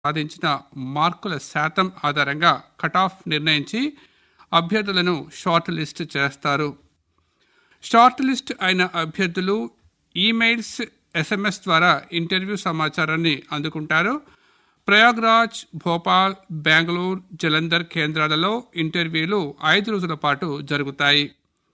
సాధించిన మార్కుల శాతం ఆధారంగా కటాఫ్ నిర్ణయించి అభ్యర్థులను షార్ట్ లిస్ట్ చేస్తారు షార్ట్ లిస్ట్ అయిన అభ్యర్థులు ఈమెయిల్స్ ఎస్ఎంఎస్ ద్వారా ఇంటర్వ్యూ సమాచారాన్ని అందుకుంటారు ప్రయాగ్రాజ్ భోపాల్ బెంగళూరు జలంధర్ కేంద్రాలలో ఇంటర్వ్యూలు ఐదు రోజుల పాటు జరుగుతాయి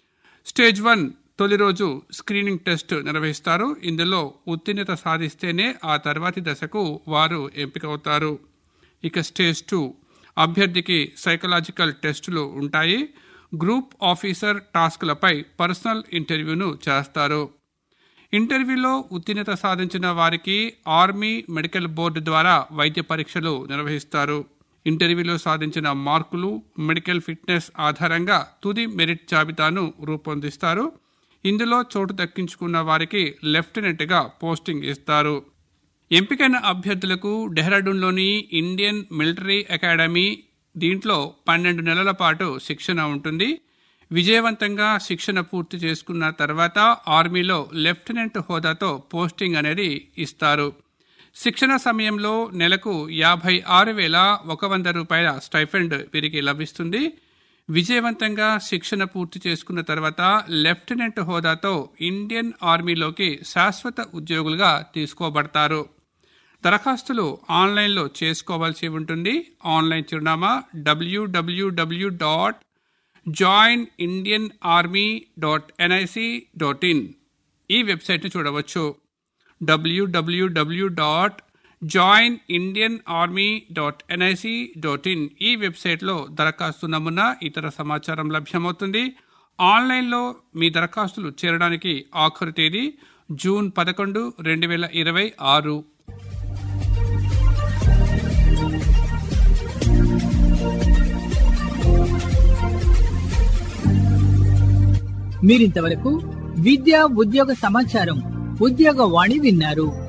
స్టేజ్ వన్ తొలి రోజు స్క్రీనింగ్ టెస్ట్ నిర్వహిస్తారు ఇందులో ఉత్తీర్ణత సాధిస్తేనే ఆ తర్వాతి దశకు వారు ఎంపికవుతారు ఇక స్టేజ్ టూ అభ్యర్థికి సైకలాజికల్ టెస్టులు ఉంటాయి గ్రూప్ ఆఫీసర్ టాస్క్లపై పర్సనల్ ఇంటర్వ్యూను చేస్తారు ఇంటర్వ్యూలో ఉత్తీర్ణత సాధించిన వారికి ఆర్మీ మెడికల్ బోర్డు ద్వారా వైద్య పరీక్షలు నిర్వహిస్తారు ఇంటర్వ్యూలో సాధించిన మార్కులు మెడికల్ ఫిట్నెస్ ఆధారంగా తుది మెరిట్ జాబితాను రూపొందిస్తారు ఇందులో చోటు దక్కించుకున్న వారికి లెఫ్టినెంట్గా పోస్టింగ్ ఇస్తారు ఎంపికైన అభ్యర్థులకు డెహ్రాడూన్లోని ఇండియన్ మిలిటరీ అకాడమీ దీంట్లో పన్నెండు నెలల పాటు శిక్షణ ఉంటుంది విజయవంతంగా శిక్షణ పూర్తి చేసుకున్న తర్వాత ఆర్మీలో లెఫ్టినెంట్ హోదాతో పోస్టింగ్ అనేది ఇస్తారు శిక్షణ సమయంలో నెలకు యాభై ఆరు వేల ఒక వంద రూపాయల స్టైఫండ్ వీరికి లభిస్తుంది విజయవంతంగా శిక్షణ పూర్తి చేసుకున్న తర్వాత లెఫ్టినెంట్ హోదాతో ఇండియన్ ఆర్మీలోకి శాశ్వత ఉద్యోగులుగా తీసుకోబడతారు దరఖాస్తులు ఆన్లైన్లో చేసుకోవాల్సి ఉంటుంది ఆన్లైన్ చిరునామా WWW dot join Indian army dot NIC dot in ఈ వెబ్సైట్ను చూడవచ్చు WWW dot join Indian army dot NIC dot in ఈ వెబ్సైట్లో దరఖాస్తు నమూనా ఇతర సమాచారం లభ్యమవుతుంది ఆన్లైన్లో మీ దరఖాస్తులు చేరడానికి ఆఖరు తేదీ జూన్ పదకొండు రెండు వేల ఇరవై ఆరు మీరింతవరకు విద్యా ఉద్యోగ సమాచారం ఉద్యోగ వాణి విన్నారు